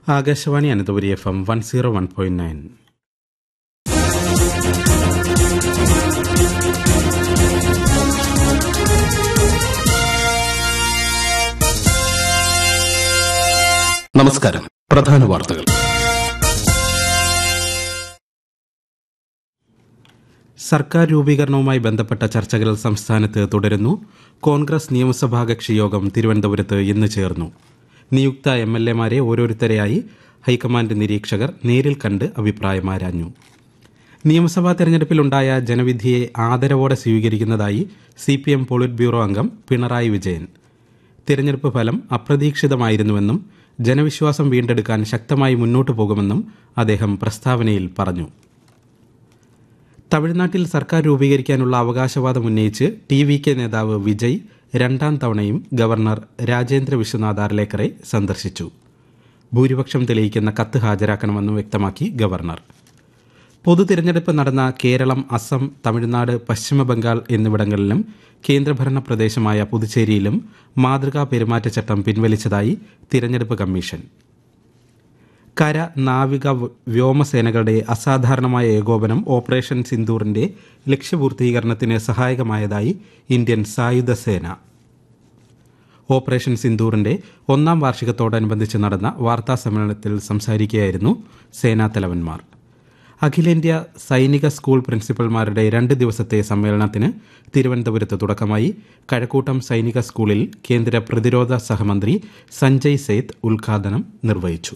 Akashvani Ananthapuri F M one zero one point nine നമസ്കാരം പ്രധാന വാർത്തകൾ സർക്കാർ രൂപീകരണവുമായി ബന്ധപ്പെട്ട ചർച്ചകൾ സംസ്ഥാനത്ത് തുടരുന്നു കോൺഗ്രസ് നിയമസഭാ കക്ഷി യോഗം തിരുവനന്തപുരത്ത് ഇന്ന് ചേർന്നു നിയുക്ത എം എൽ എമാരെ ഓരോരുത്തരെയായി ഹൈക്കമാൻഡ് നിരീക്ഷകർ നേരിൽ കണ്ട് അഭിപ്രായമാരാഞ്ഞു നിയമസഭാ തെരഞ്ഞെടുപ്പിലുണ്ടായ ജനവിധിയെ ആദരവോടെ സ്വീകരിക്കുന്നതായി C P M politburo അംഗം പിണറായി വിജയൻ തിരഞ്ഞെടുപ്പ് ഫലം അപ്രതീക്ഷിതമായിരുന്നുവെന്നും ജനവിശ്വാസം വീണ്ടെടുക്കാൻ ശക്തമായി മുന്നോട്ടു പോകുമെന്നും അദ്ദേഹം പ്രസ്താവനയിൽ പറഞ്ഞു തമിഴ്നാട്ടിൽ സർക്കാർ രൂപീകരിക്കാനുള്ള അവകാശവാദം ഉന്നയിച്ച് ടി വി കെ നേതാവ് വിജയ് രണ്ടാം തവണയും ഗവർണർ രാജേന്ദ്ര വിശ്വനാഥ് ആർലേക്കറെ സന്ദർശിച്ചു ഭൂരിപക്ഷം തെളിയിക്കുന്ന കത്ത് ഹാജരാക്കണമെന്നും വ്യക്തമാക്കി ഗവർണർ പൊതു തിരഞ്ഞെടുപ്പ് നടന്ന കേരളം അസം തമിഴ്നാട് പശ്ചിമ ബംഗാൾ എന്നിവിടങ്ങളിലും കേന്ദ്രഭരണ പ്രദേശമായ പുതുച്ചേരിയിലും മാതൃകാ പെരുമാറ്റച്ചട്ടം പിൻവലിച്ചതായി തിരഞ്ഞെടുപ്പ് കമ്മീഷൻ കര നാവിക വ- വ്യോമസേനകളുടെ അസാധാരണമായ ഏകോപനം ഓപ്പറേഷൻ സിന്ദൂറിന്റെ ലക്ഷ്യപൂർത്തീകരണത്തിന് സഹായകമായതായി ഇന്ത്യൻ സായുധ സേന ഓപ്പറേഷൻ സിന്ദൂറിന്റെ ഒന്നാം വാർഷികത്തോടനുബന്ധിച്ച് നടന്ന വാർത്താ സമ്മേളനത്തിൽ സംസാരിക്കുകയായിരുന്നു സേനാ തലവന്മാർ അഖിലേന്ത്യാ സൈനിക സ്കൂൾ പ്രിൻസിപ്പൽമാരുടെ രണ്ട് ദിവസത്തെ സമ്മേളനത്തിന് തിരുവനന്തപുരത്ത് തുടക്കമായി കഴക്കൂട്ടം സൈനിക സ്കൂളിൽ കേന്ദ്ര പ്രതിരോധ സഹമന്ത്രി സഞ്ജയ് സേത്ത് ഉദ്ഘാടനം നിർവഹിച്ചു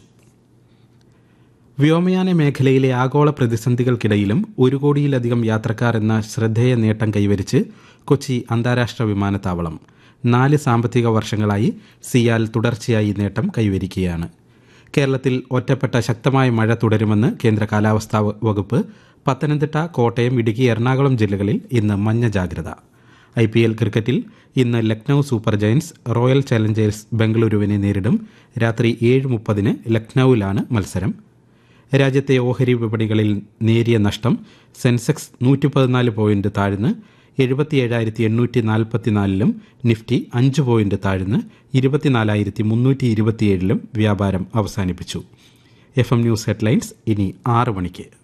വ്യോമയാന മേഖലയിലെ ആഗോള പ്രതിസന്ധികൾക്കിടയിലും ഒരു കോടിയിലധികം യാത്രക്കാർ എന്ന ശ്രദ്ധേയ നേട്ടം കൈവരിച്ച് കൊച്ചി അന്താരാഷ്ട്ര വിമാനത്താവളം നാല് സാമ്പത്തിക വർഷങ്ങളായി സിയാൽ തുടർച്ചയായി നേട്ടം കൈവരിക്കുകയാണ് കേരളത്തിൽ ഒറ്റപ്പെട്ട ശക്തമായ മഴ തുടരുമെന്ന് കേന്ദ്ര കാലാവസ്ഥാ വ- വകുപ്പ് പത്തനംതിട്ട കോട്ടയം ഇടുക്കി എറണാകുളം ജില്ലകളിൽ ഇന്ന് മഞ്ഞ ജാഗ്രത ഐ പി എൽ ക്രിക്കറ്റിൽ ഇന്ന് Lucknow super giants royal challengers ബംഗളൂരുവിനെ നേരിടും രാത്രി ഏഴ് മുപ്പതിന് ലക്നൌവിലാണ് മത്സരം രാജ്യത്തെ ഓഹരി വിപണികളിൽ നേരിയ നഷ്ടം സെൻസെക്സ് നൂറ്റി പതിനാല് പോയിന്റ് താഴ്ന്ന് എഴുപത്തിയേഴായിരത്തി എണ്ണൂറ്റി നാൽപ്പത്തിനാലിലും നിഫ്റ്റി അഞ്ച് പോയിന്റ് താഴ്ന്ന് ഇരുപത്തിനാലായിരത്തി മുന്നൂറ്റി ഇരുപത്തിയേഴിലും വ്യാപാരം അവസാനിപ്പിച്ചു എഫ് എം ന്യൂസ് ഹെഡ്ലൈൻസ് ഇനി ആറ് മണിക്ക്